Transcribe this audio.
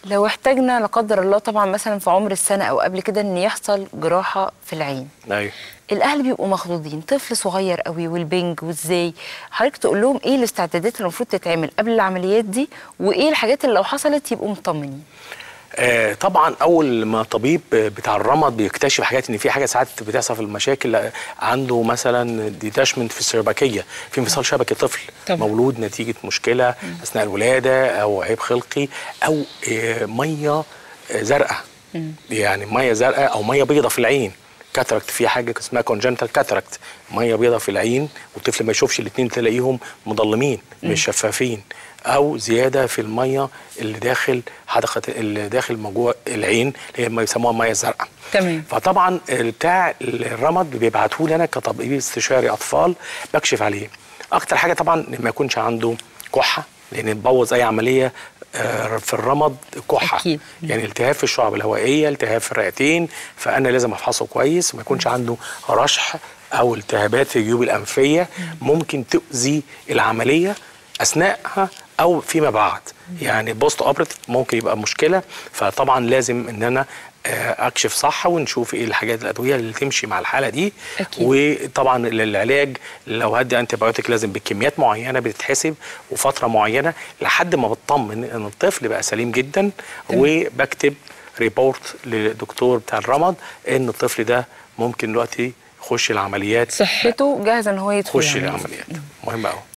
لو احتاجنا لا قدر الله طبعا مثلا في عمر السنه او قبل كده ان يحصل جراحه في العين ايوه الاهل بيبقوا مخضوضين طفل صغير قوي والبنج وازاي حضرتك تقول لهم ايه الاستعدادات اللي المفروض تتعمل قبل العمليات دي وايه الحاجات اللي لو حصلت يبقوا مطمنين آه طبعا اول ما طبيب بتاع الرمد بيكتشف حاجات ان في حاجه ساعات بتحصل في المشاكل عنده مثلا ديتاشمنت في الشبكيه في انفصال شبكي طفل طبعا. مولود نتيجه مشكله اثناء الولاده او عيب خلقي او آه ميه زرقاء يعني ميه زرقاء او ميه بيضاء في العين كاتراكت في حاجه اسمها كونجنتال كاتراكت ميه بيضاء في العين والطفل ما يشوفش الاثنين تلاقيهم مضلمين مش شفافين او زياده في الميه اللي داخل حدقه اللي داخل موجوع العين اللي هي ما يسموها الميه الزرقاء تمام فطبعا بتاع الرمد بيبعته لي انا كطبيب استشاري اطفال بكشف عليه اكتر حاجه طبعا ما يكونش عنده كحه لان تبوظ اي عمليه في الرمد كحه أكيد. يعني التهاب في الشعب الهوائيه التهاب في الرئتين فانا لازم افحصه كويس وما يكونش عنده رشح او التهابات في الجيوب الانفيه ممكن تؤذي العمليه اثناءها او فيما بعد يعني بوست اوبريتيف ممكن يبقى مشكله فطبعا لازم ان انا اكشف صح ونشوف ايه الحاجات الادويه اللي تمشي مع الحاله دي أكيد. وطبعا العلاج لو هدي انتي بايوتيك لازم بكميات معينه بتتحسب وفتره معينه لحد ما بطمن ان الطفل بقى سليم جدا وبكتب ريبورت للدكتور بتاع الرمد ان الطفل ده ممكن دلوقتي يخش العمليات صحته جاهزه ان هو يدخل يخش العملية. العمليات مهم قوي